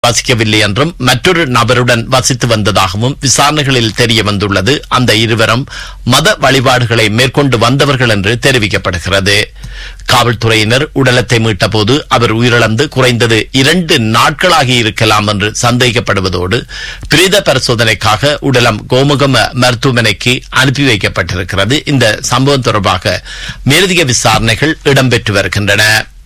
வசிக்கவில்லை என்றும் மற்றொரு நபருடன் வசித்து வந்ததாகவும் விசாரணைகளில் தெரிய வந்துள்ளது அந்த இருவரும் மத வழிபாடுகளை மேற்கொண்டு வந்தவர்கள் என்று தெரிவிக்கப்படுகிறது காவல்துறையினர் உடலத்தை மீட்டபோது அவர் உயிரிழந்து குறைந்தது இரண்டு நாட்களாகி இருக்கலாம் என்று சந்தேகிக்கப்படுவதோடு பிரேத பரிசோதனைக்காக உடலம் கோமுகம மருத்துவமனைக்கு அனுப்பி வைக்கப்பட்டிருக்கிறது இந்த சம்பவம் தொடர்பாக மேலதிக விசாரணைகள் இடம்பெற்று வருகின்றன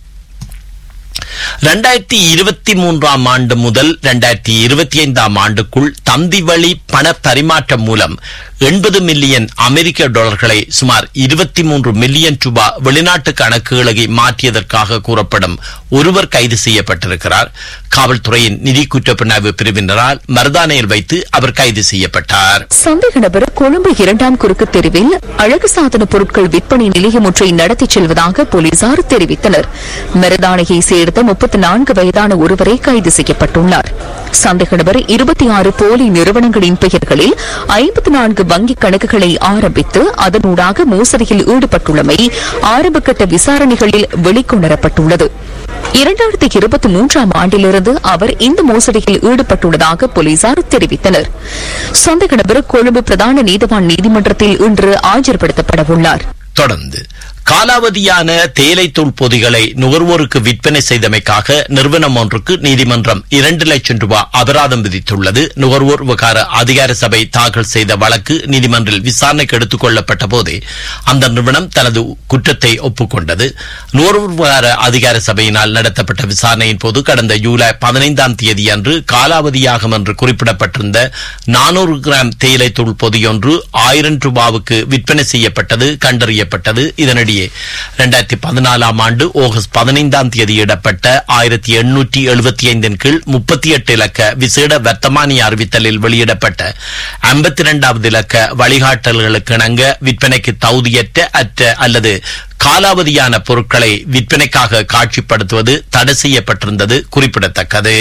இரண்டாயிரத்தி இருபத்தி மூன்றாம் ஆண்டு முதல் இரண்டாயிரத்தி இருபத்தி ஐந்தாம் ஆண்டுக்குள் தந்தி வழி பண பரிமாற்றம் மூலம் எண்பது மில்லியன் அமெரிக்க டாலர்களை சுமார் இருபத்தி மூன்று மில்லியன் ரூபாய் வெளிநாட்டு கணக்குகளுக்கு மாற்றியதற்காக கூறப்படும் ஒருவர் கைது செய்யப்பட்டிருக்கிறார் காவல்துறையின் நிதி குற்றப்புலனாய்வு பிரிவினரால் மருதானையில் வைத்து அவர் கைது செய்யப்பட்டார் சந்தேக நபர் கொழும்பு இரண்டாம் குறுக்கு தெருவில் அழகு சாதன பொருட்கள் விற்பனை நிலையம் ஒன்றை நடத்திச் செல்வதாக போலீசார் தெரிவித்தனர் மருதானையை சேர்ந்த முப்பத்தி நான்கு வயதான ஒருவரை கைது செய்யப்பட்டுள்ளார் சந்தேக நபர் இருபத்தி ஆறு போலி நிறுவனங்களின் பெயர்களில் ஐம்பத்தி நான்கு வங்கிக் கணக்குகளை ஆரம்பித்து அதனூடாக மோசடியில் ஈடுபட்டுள்ளமை ஆரம்பகட்ட விசாரணைகளில் வெளிக்கொணரப்பட்டுள்ளது இரண்டாயிரத்தி இருபத்தி மூன்றாம் ஆண்டிலிருந்து அவர் இந்த மோசடியில் ஈடுபட்டுள்ளதாக போலீசார் தெரிவித்தனர் சந்தேக நபர் கொழும்பு பிரதான நீதிவான் நீதிமன்றத்தில் இன்று ஆஜர்படுத்தப்படவுள்ளார் தொடர்ந்து காலாவதியான தேயிலைத்தூள் பொதிகளை நுகர்வோருக்கு விற்பனை செய்தமைக்காக நிறுவனம் ஒன்றுக்கு நீதிமன்றம் இரண்டு லட்சம் ரூபாய் அபராதம் விதித்துள்ளது நுகர்வோர் விவகார அதிகார சபை தாக்கல் செய்த வழக்கு நீதிமன்றில் விசாரணைக்கு எடுத்துக் கொள்ளப்பட்ட போதே அந்த நிறுவனம் தனது குற்றத்தை ஒப்புக்கொண்டது நுகர்வோர் விவகார அதிகார சபையினால் நடத்தப்பட்ட விசாரணையின் போது கடந்த ஜூலை பதினைந்தாம் தேதி அன்று காலாவதியாகும் என்று குறிப்பிடப்பட்டிருந்த நானூறு கிராம் தேயிலைத்தூள் பொதியொன்று ஆயிரம் ரூபாவுக்கு விற்பனை செய்யப்பட்டது கண்டறியப்பட்டது இதனிடையே இரண்டாயிரத்தி பதினாலாம் ஆண்டு ஆகஸ்ட் பதினைந்தாம் தேதியிடப்பட்ட ஆயிரத்தி எண்ணூற்றி எழுபத்தி ஐந்தின் கீழ் முப்பத்தி எட்டு இலக்க விசேட வர்த்தமானி அறிவித்தலில் வெளியிடப்பட்ட ஐம்பத்தி இரண்டாவது இலக்க வழிகாட்டல்களுக்கு இணங்க விற்பனைக்கு தகுதியற்ற அற்ற அல்லது காலாவதியான பொருட்களை விற்பனைக்காக காட்சிப்படுத்துவது தடை செய்யப்பட்டிருந்தது குறிப்பிடத்தக்கது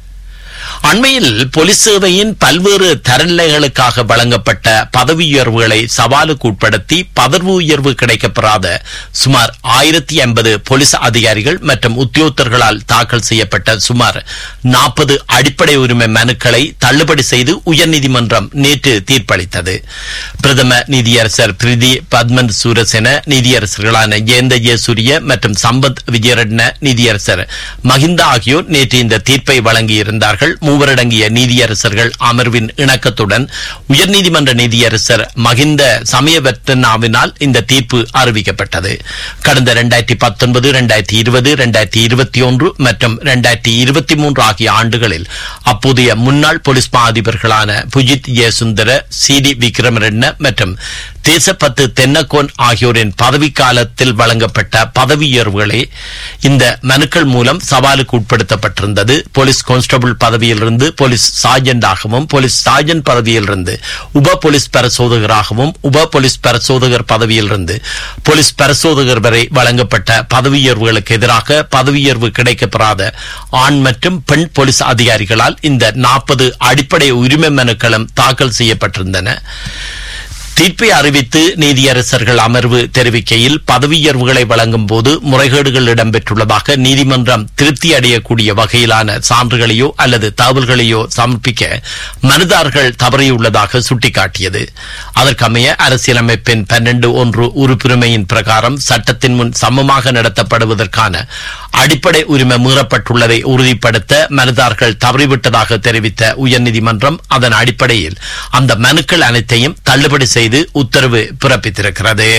அண்மையில் போலீஸ் சேவையின் பல்வேறு தரநிலைகளுக்காக வழங்கப்பட்ட பதவி உயர்வுகளை சவாலுக்கு உட்படுத்தி பதவி உயர்வு கிடைக்கப்பெறாத சுமார் ஆயிரத்தி ஐம்பது போலீஸ் அதிகாரிகள் மற்றும் உத்தியோகத்தர்களால் தாக்கல் செய்யப்பட்ட சுமார் நாற்பது அடிப்படை உரிமை மனுக்களை தள்ளுபடி செய்து உயர்நீதிமன்றம் நேற்று தீர்ப்பளித்தது பிரதம நீதியரசர் பிரிதி பத்மன் சூரசென நீதியரசர்களான ஜெயந்த ஜெயசூரிய மற்றும் சம்பத் விஜயரட்ன நீதியரசர் மஹிந்தா ஆகியோர் நேற்று இந்த தீர்ப்பை வழங்கியிருந்தார்கள் மூவரடங்கிய நீதியரசர்கள் அமர்வின் இணக்கத்துடன் உயர்நீதிமன்ற நீதியரசர் மகிந்த சமயவர்த்தனாவினால் இந்த தீர்ப்பு அறிவிக்கப்பட்டது கடந்த இரண்டாயிரத்தி பத்தொன்பது இரண்டாயிரத்தி இருபது இரண்டாயிரத்தி இருபத்தி ஒன்று மற்றும் இரண்டாயிரத்தி இருபத்தி மூன்று ஆகிய ஆண்டுகளில் அப்போதைய முன்னாள் போலீஸ் மா அதிபர்களான புஜித் ஜெயசுந்தர சி டி விக்ரமரட்ன மற்றும் தேசப்பத்து தென்னகோன் ஆகியோரின் பதவிக்காலத்தில் வழங்கப்பட்ட பதவி உயர்வுகளே இந்த மனுக்கள் மூலம் சவாலுக்கு உட்படுத்தப்பட்டிருந்தது போலீஸ் கான்ஸ்டபிள் பதவியிலிருந்து போலீஸ் சார்ஜென்டாகவும் போலீஸ் சார்ஜென்ட் பதவியிலிருந்து உப போலீஸ் பரிசோதகராகவும் உப போலீஸ் பரிசோதகர் பதவியிலிருந்து போலீஸ் பரிசோதகர் வரை வழங்கப்பட்ட பதவி உயர்வுகளுக்கு எதிராக பதவி உயர்வு கிடைக்கப்பெறாத ஆண் மற்றும் பெண் போலீஸ் அதிகாரிகளால் இந்த நாற்பது அடிப்படை உரிமை மனுக்களும் தாக்கல் செய்யப்பட்டிருந்தன தீர்ப்பை அறிவித்து நீதியரசர்கள் அமர்வு தெரிவிக்கையில் பதவி உயர்வுகளை வழங்கும் போது முறைகேடுகள் இடம்பெற்றுள்ளதாக நீதிமன்றம் திருப்தி அடையக்கூடிய வகையிலான சான்றுகளையோ அல்லது தகவல்களையோ சமர்ப்பிக்க மனுதாரர்கள் தவறியுள்ளதாக சுட்டிக்காட்டியது அதற்கமைய அரசியலமைப்பின் பன்னெண்டு ஒன்று உறுப்புரிமையின் பிரகாரம் சட்டத்தின் முன் சமமாக நடத்தப்படுவதற்கான அடிப்படை உரிமை மீறப்பட்டுள்ளதை உறுதிப்படுத்த மனுதாரர்கள் தவறிவிட்டதாக தெரிவித்த உயர்நீதிமன்றம் அதன் அடிப்படையில் அந்த மனுக்கள் அனைத்தையும் தள்ளுபடி செய்து உத்தரவு பிறப்பித்திருக்கிறது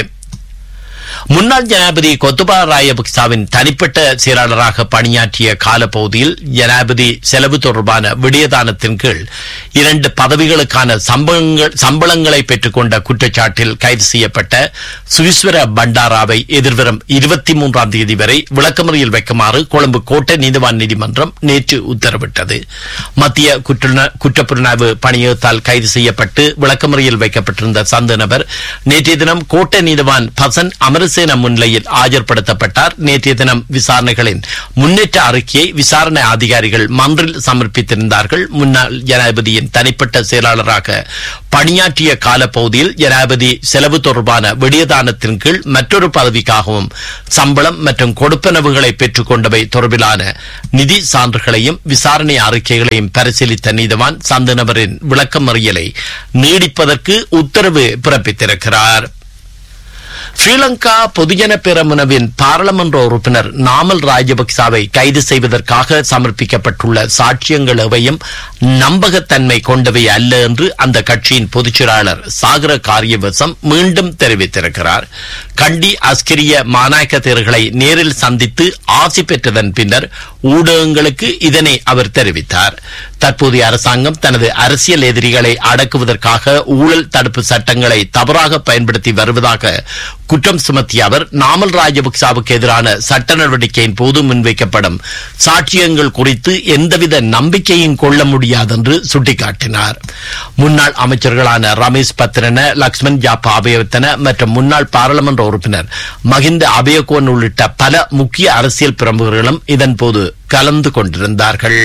முன்னாள் ஜனாதிபதி கொத்துபாய ராயபக்சாவின் தனிப்பட்ட செயலாளராக பணியாற்றிய காலப்பகுதியில் ஜனாதிபதி செலவு தொடர்பான விடயதானத்தின் கீழ் இரண்டு பதவிகளுக்கான சம்பளங்கள் சம்பளங்களை பெற்றுக்கொண்ட குற்றச்சாட்டில் கைது செய்யப்பட்ட சுவிஸ்வர பண்டாராவை எதிர்வரும் இருபத்தி மூன்றாம் தேதி வரை விளக்கமறியில் வைக்குமாறு கொழும்பு கோட்டை நீதிவான் நீதிமன்றம் நேற்று உத்தரவிட்டது மத்திய குற்றப்புலனாய்வு பணியகத்தால் கைது செய்யப்பட்டு விளக்கமறியில் வைக்கப்பட்டிருந்த சந்த நபர் நேற்றைய தினம் கோட்டை நீதிவான் பசன் அமர சிறிசேன முன்னிலையில் ஆஜர்படுத்தப்பட்டார் நேற்றைய தினம் விசாரணைகளின் முன்னேற்ற அறிக்கையை விசாரணை அதிகாரிகள் மன்றில் சமர்ப்பித்திருந்தார்கள் முன்னாள் ஜனாதிபதியின் தனிப்பட்ட செயலாளராக பணியாற்றிய காலப்பகுதியில் ஜனாதிபதி செலவு தொடர்பான விடியதானத்தின் கீழ் மற்றொரு பதவிக்காகவும் சம்பளம் மற்றும் கொடுப்பனவுகளை பெற்றுக் கொண்டவை தொடர்பிலான நிதி சான்றுகளையும் விசாரணை அறிக்கைகளையும் பரிசீலித்த நீதவான் சந்தனவரின் விளக்கமறியலை நீடிப்பதற்கு உத்தரவு பிறப்பித்திருக்கிறார் ஸ்ரீலங்கா பொதுஜன பெரமுனவின் பாராளுமன்ற உறுப்பினர் நாமல் ராஜபக்சாவை கைது செய்வதற்காக சமர்ப்பிக்கப்பட்டுள்ள சாட்சியங்கள் எவையும் நம்பகத்தன்மை கொண்டவை அல்ல என்று அந்த கட்சியின் பொதுச் செயலாளர் சாகர காரியவசம் மீண்டும் தெரிவித்திருக்கிறார் கண்டி அஸ்கிரிய மாநாயக்க தேர்களை நேரில் சந்தித்து ஆசி பெற்றதன் பின்னர் ஊடகங்களுக்கு இதனை அவர் தெரிவித்தார் தற்போதைய அரசாங்கம் தனது அரசியல் எதிரிகளை அடக்குவதற்காக ஊழல் தடுப்பு சட்டங்களை தவறாக பயன்படுத்தி வருவதாக குற்றம் சுமத்திய அவர் நாமல் ராஜபக்சாவுக்கு எதிரான சட்ட நடவடிக்கையின் போது முன்வைக்கப்படும் சாட்சியங்கள் குறித்து எந்தவித நம்பிக்கையும் கொள்ள முடியாதென்று சுட்டிக்காட்டினார் முன்னாள் அமைச்சர்களான ரமேஷ் பத்ரன லக்ஷ்மண் ஜாப்பா அபயவர்த்தன மற்றும் முன்னாள் பாராளுமன்ற உறுப்பினர் மகிந்த அபயகோன் உள்ளிட்ட பல முக்கிய அரசியல் பிரமுகர்களும் இதன்போது கலந்து கொண்டிருந்தார்கள்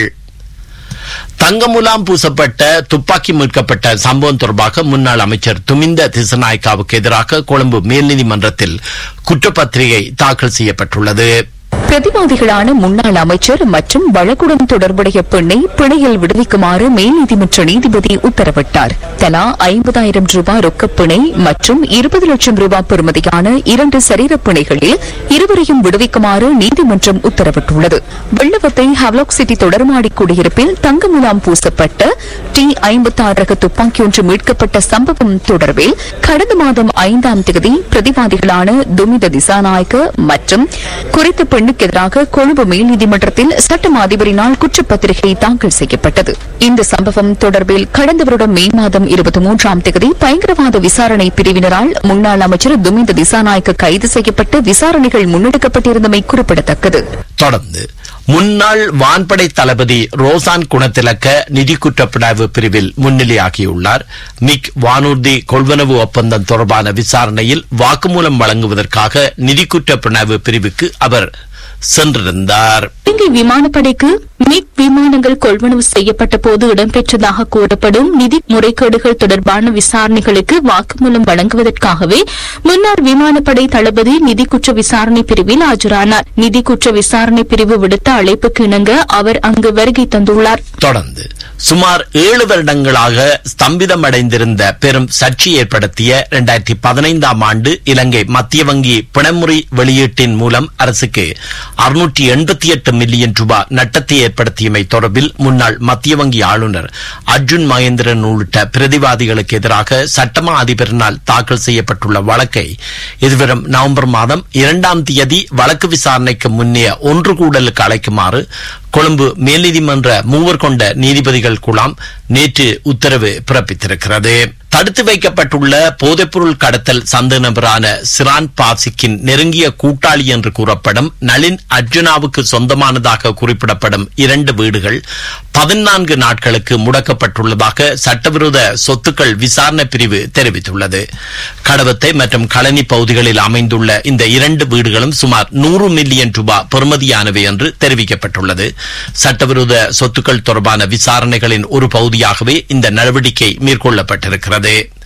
தங்கமுலாம் பூசப்பட்ட துப்பாக்கி மீட்கப்பட்ட சம்பவம் தொடர்பாக முன்னாள் அமைச்சர் துமிந்த திசநாயக்காவுக்கு எதிராக கொழும்பு மேல்நீதிமன்றத்தில் குற்றப்பத்திரிகை தாக்கல் செய்யப்பட்டுள்ளது பிரதிவாதிகளான முன்னாள் அமைச்சர் மற்றும் வழக்குடன் தொடர்புடைய பெண்ணை பிணையில் விடுவிக்குமாறு மேல் நீதிமன்ற நீதிபதி உத்தரவிட்டார் தலா ஐம்பதாயிரம் ரூபாய் ரொக்கப் பிணை மற்றும் இருபது லட்சம் ரூபாய் பெறுமதியான இரண்டு சரீரப் பிணைகளில் இருவரையும் விடுவிக்குமாறு நீதிமன்றம் உத்தரவிட்டுள்ளது வெள்ளவத்தை ஹவ்லாக் சிட்டி தொடர்மாடி குடியிருப்பில் தங்க முலாம் பூசப்பட்ட டி ஐம்பத்தாறு ரக துப்பாக்கி ஒன்று மீட்கப்பட்ட சம்பவம் தொடர்பில் கடந்த மாதம் ஐந்தாம் தேதி பிரதிவாதிகளான துமித திசாநாயக்க மற்றும் குறித்த பெண்ணுக்கு எதிராக கொழும்பு மேல் நீதிமன்றத்தில் சட்டம் அதிபரினால் குற்றப்பத்திரிகை தாக்கல் செய்யப்பட்டது இந்த சம்பவம் தொடர்பில் கடந்த வருடம் மே மாதம் இருபத்தி மூன்றாம் தேதி பயங்கரவாத விசாரணை பிரிவினரால் முன்னாள் அமைச்சர் துமிந்த திசாநாயக்க கைது செய்யப்பட்டு விசாரணைகள் முன்னெடுக்கப்பட்டிருந்தமை குறிப்பிடத்தக்கது தொடர்ந்து முன்னாள் வான்படை தளபதி ரோசான் குணத்திலக்க நிதி குற்றப்புலனாய்வு பிரிவில் முன்னிலையாகியுள்ளார் மிக் வானூர்தி கொள்வனவு ஒப்பந்தம் தொடர்பான விசாரணையில் வாக்குமூலம் வழங்குவதற்காக நிதி குற்றப்புலனாய்வு பிரிவுக்கு அவர் சென்றிருந்தார் இலங்கை விமானப்படைக்கு மிக் விமானங்கள் கொள்வனவு செய்யப்பட்ட போது இடம்பெற்றதாக கூறப்படும் நிதி முறைகேடுகள் தொடர்பான விசாரணைகளுக்கு வாக்குமூலம் வழங்குவதற்காகவே முன்னாள் விமானப்படை தளபதி நிதி குற்ற விசாரணை பிரிவில் ஆஜரானார் நிதி குற்ற விசாரணை பிரிவு விடுத்த அழைப்புக்கு இணங்க அவர் அங்கு வருகை தந்துள்ளார் தொடர்ந்து சுமார் ஏழு வருடங்களாக ஸ்தம்பிதமடைந்திருந்த பெரும் சர்ச்சை ஏற்படுத்திய இரண்டாயிரத்தி பதினைந்தாம் ஆண்டு இலங்கை மத்திய வங்கி பிணமுறை வெளியீட்டின் மூலம் அரசுக்கு அறுநூற்றி எண்பத்தி எட்டு மில்லியன் ரூபாய் நட்டத்தை ஏற்படுத்தியமை தொடர்பில் முன்னாள் மத்திய வங்கி ஆளுநர் அர்ஜுன் மகேந்திரன் உள்ளிட்ட பிரதிவாதிகளுக்கு எதிராக சட்டமா அதிபரினால் தாக்கல் செய்யப்பட்டுள்ள வழக்கை எதிர்வரும் நவம்பர் மாதம் இரண்டாம் தேதி வழக்கு விசாரணைக்கு முன்னைய ஒன்று கூடலுக்கு அழைக்குமாறு கொழும்பு மேல்நீதிமன்ற மூவர் கொண்ட நீதிபதிகள் குழாம் நேற்று உத்தரவு பிறப்பித்திருக்கிறது தடுத்து வைக்கப்பட்டுள்ள போதைப்பொருள் கடத்தல் சந்த நபரான சிரான் பாசிக்கின் நெருங்கிய கூட்டாளி என்று கூறப்படும் நளின் அர்ஜுனாவுக்கு சொந்தமானதாக குறிப்பிடப்படும் இரண்டு வீடுகள் பதினான்கு நாட்களுக்கு முடக்கப்பட்டுள்ளதாக சட்டவிரோத சொத்துக்கள் விசாரணை பிரிவு தெரிவித்துள்ளது கடவத்தை மற்றும் களனி பகுதிகளில் அமைந்துள்ள இந்த இரண்டு வீடுகளும் சுமார் நூறு மில்லியன் ரூபாய் பெறுமதியானவை என்று தெரிவிக்கப்பட்டுள்ளது சட்டவிரோத சொத்துக்கள் தொடர்பான விசாரணைகளின் ஒரு பகுதியாகவே இந்த நடவடிக்கை மேற்கொள்ளப்பட்டிருக்கிறது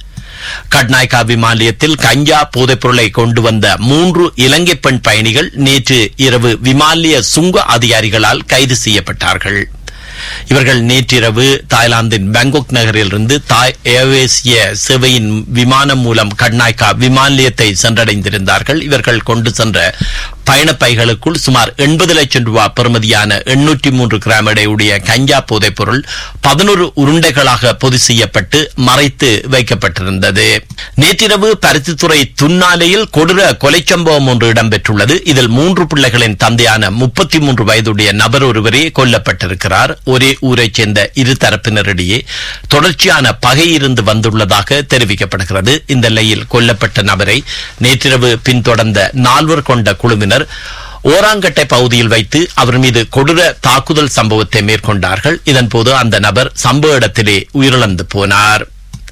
கட்நாயக்கா விமானியத்தில் கஞ்சா போதைப் பொருளை கொண்டு வந்த மூன்று இலங்கை பெண் பயணிகள் நேற்று இரவு விமானிய சுங்க அதிகாரிகளால் கைது செய்யப்பட்டார்கள் இவர்கள் நேற்றிரவு தாய்லாந்தின் பாங்காக் நகரிலிருந்து தாய் ஏர்வேசிய சேவையின் விமானம் மூலம் கட்நாயக்கா விமான நிலையத்தை சென்றடைந்திருந்தார்கள் இவர்கள் கொண்டு சென்ற பயணப்பைகளுக்குள் சுமார் எண்பது லட்சம் ரூபாய் பெறுமதியான எண்ணூற்றி மூன்று கிராம் எடையுடைய கஞ்சா போதைப் பொருள் பதினோரு உருண்டைகளாக பொது செய்யப்பட்டு மறைத்து வைக்கப்பட்டிருந்தது நேற்றிரவு பருத்தித்துறை துன்னாலையில் கொடூர கொலை சம்பவம் ஒன்று இடம்பெற்றுள்ளது இதில் மூன்று பிள்ளைகளின் தந்தையான முப்பத்தி மூன்று வயதுடைய நபர் ஒருவரே கொல்லப்பட்டிருக்கிறார் ஒரே ஊரைச் சேர்ந்த இரு தரப்பினரிடையே தொடர்ச்சியான பகை இருந்து வந்துள்ளதாக தெரிவிக்கப்படுகிறது இந்த நிலையில் கொல்லப்பட்ட நபரை நேற்றிரவு பின்தொடர்ந்த நால்வர் கொண்ட குழுவினர் ஓராங்கட்டை பகுதியில் வைத்து அவர் மீது கொடூர தாக்குதல் சம்பவத்தை மேற்கொண்டார்கள் இதன்போது அந்த நபர் சம்பவ இடத்திலே உயிரிழந்து போனார்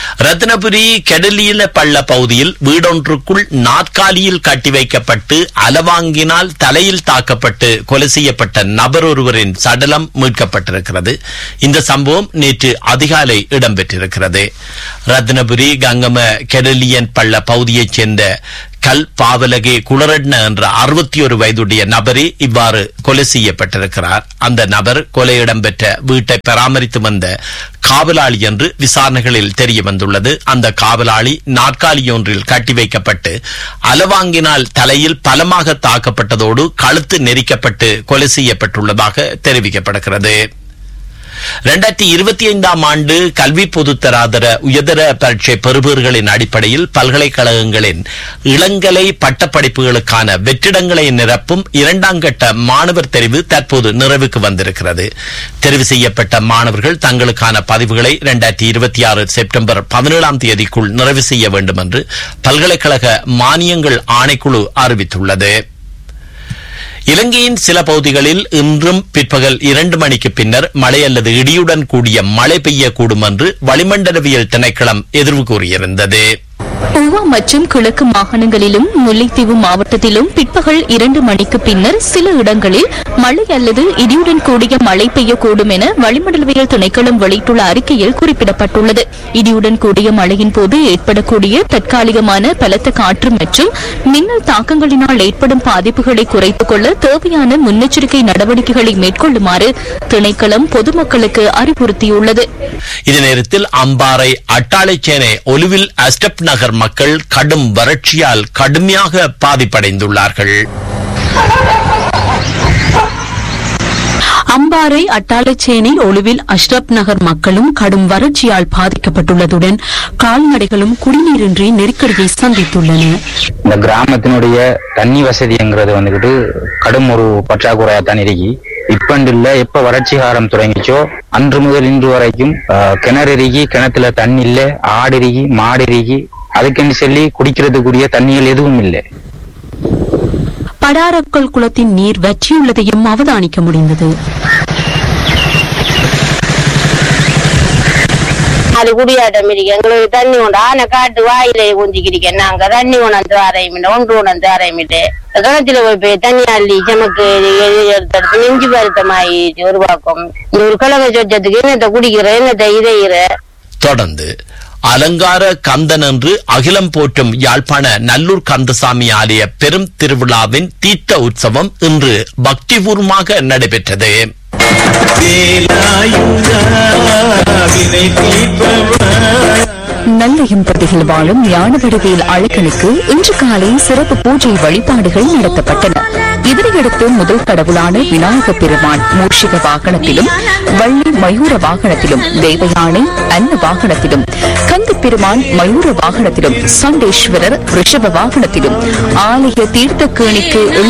ரத்னபுரி கெடலியில பள்ள பகுதியில் வீடொன்றுக்குள் நாற்காலியில் கட்டி வைக்கப்பட்டு அலவாங்கினால் தலையில் தாக்கப்பட்டு கொலை செய்யப்பட்ட நபர் ஒருவரின் சடலம் மீட்கப்பட்டிருக்கிறது இந்த சம்பவம் நேற்று அதிகாலை இடம்பெற்றிருக்கிறது ரத்னபுரி கங்கம கெடலியன் பள்ள பகுதியைச் சேர்ந்த கல் பாவலகே குளரட்ன என்ற அறுபத்தி ஒரு வயதுடைய நபரே இவ்வாறு கொலை செய்யப்பட்டிருக்கிறார் அந்த நபர் கொலை இடம்பெற்ற வீட்டை பராமரித்து வந்த காவலாளி என்று விசாரணைகளில் தெரிய வந்துள்ளது அந்த காவலாளி நாற்காலியொன்றில் கட்டி வைக்கப்பட்டு அலவாங்கினால் தலையில் பலமாக தாக்கப்பட்டதோடு கழுத்து நெரிக்கப்பட்டு கொலை செய்யப்பட்டுள்ளதாக தெரிவிக்கப்படுகிறது இரண்டாயிரத்தி இருபத்தி ஐந்தாம் ஆண்டு கல்வி பொதுத்தராதர உயர்தர பரீட்சை பெறுபவர்களின் அடிப்படையில் பல்கலைக்கழகங்களின் இளங்கலை பட்டப்படிப்புகளுக்கான வெற்றிடங்களை நிரப்பும் இரண்டாம் கட்ட மாணவர் தெரிவு தற்போது நிறைவுக்கு வந்திருக்கிறது தெரிவு செய்யப்பட்ட மாணவர்கள் தங்களுக்கான பதிவுகளை இரண்டாயிரத்தி இருபத்தி ஆறு செப்டம்பர் பதினேழாம் தேதிக்குள் நிறைவு செய்ய வேண்டும் என்று பல்கலைக்கழக மானியங்கள் ஆணைக்குழு அறிவித்துள்ளது இலங்கையின் சில பகுதிகளில் இன்றும் பிற்பகல் இரண்டு மணிக்கு பின்னர் மழை அல்லது இடியுடன் கூடிய மழை பெய்யக்கூடும் என்று வளிமண்டலவியல் திணைக்களம் எதிர்வு கூறியிருந்தது ஊவா மற்றும் கிழக்கு மாகாணங்களிலும் முல்லைத்தீவு மாவட்டத்திலும் பிற்பகல் இரண்டு மணிக்கு பின்னர் சில இடங்களில் மழை அல்லது இடியுடன் கூடிய மழை பெய்யக்கூடும் என வளிமண்டலவியல் திணைக்களம் வெளியிட்டுள்ள அறிக்கையில் குறிப்பிடப்பட்டுள்ளது இடியுடன் கூடிய மழையின் போது ஏற்படக்கூடிய தற்காலிகமான பலத்த காற்று மற்றும் மின்னல் தாக்கங்களினால் ஏற்படும் பாதிப்புகளை குறைத்துக் கொள்ள தேவையான முன்னெச்சரிக்கை நடவடிக்கைகளை மேற்கொள்ளுமாறு திணைக்களம் பொதுமக்களுக்கு அறிவுறுத்தியுள்ளது இதே நேரத்தில் அம்பாறை அட்டாளைச்சேனை ஒலுவில் அஸ்டப் நகர் மக்கள் கடும் வறட்சியால் கடுமையாக பாதிப்படைந்துள்ளார்கள் அம்பாறை அட்டாளச்சேனை ஒளிவில் அஷ்ரப் நகர் மக்களும் கடும் வறட்சியால் பாதிக்கப்பட்டுள்ளதுடன் கால்நடைகளும் குடிநீரின்றி நெருக்கடியை சந்தித்துள்ளன இந்த கிராமத்தினுடைய தண்ணி வசதிங்கிறது வந்துகிட்டு கடும் ஒரு பற்றாக்குறையா தான் இருக்கு இப்பண்டு இல்ல எப்ப வறட்சி காலம் தொடங்கிச்சோ அன்று முதல் இன்று வரைக்கும் ஆஹ், கிணறு இறுகி கிணத்துல தண்ணி இல்ல ஆடு இறுகி மாடு இறுகி அதுக்குன்னு சொல்லி குடிக்கிறதுக்குரிய தண்ணிகள் எதுவும் இல்லை படாரக்கல் குளத்தின் நீர் வற்றியுள்ளதையும் அவதானிக்க முடிந்தது அது குடியாட்டம் இருக்கு எங்களுக்கு தண்ணி உண்டு ஆனை காட்டு வாயிலே குஞ்சிக்கிறிக்க நாங்க தண்ணி உணர்ந்து அரைமிட்டு ஒன்று உணர்ந்து அரைமிட்டு கிணத்துல போய் போய் தண்ணி அள்ளி சமக்கு எடுத்தெடுத்து நெஞ்சு பருத்தமாயி ஒரு பக்கம் இந்த ஒரு கிழமை சொச்சத்துக்கு என்னத்தை குடிக்கிற என்னத்தை இதையிற தொடர்ந்து அலங்கார கந்தன் என்று அகிலம் போற்றும் யாழ்ப்பாண நல்லூர் கந்தசாமி ஆலய பெரும் திருவிழாவின் தீர்த்த உற்சவம் இன்று பக்திபூர்வமாக நடைபெற்றது நல்லையும் பிரதிகள் வாழும் ஞான வடிவேல் அழகனுக்கு இன்று காலை சிறப்பு பூஜை வழிபாடுகள் நடத்தப்பட்டன இதனையடுத்து முதல் கடவுளான விநாயக பெருமான் மூஷிக வாகனத்திலும் வள்ளி மயூர வாகனத்திலும் தேவயானை அன்ன வாகனத்திலும் கந்த பெருமான் மயூர வாகனத்திலும் சண்டேஸ்வரர் ரிஷப வாகனத்திலும் ஆலய தீர்த்த கேணிக்கு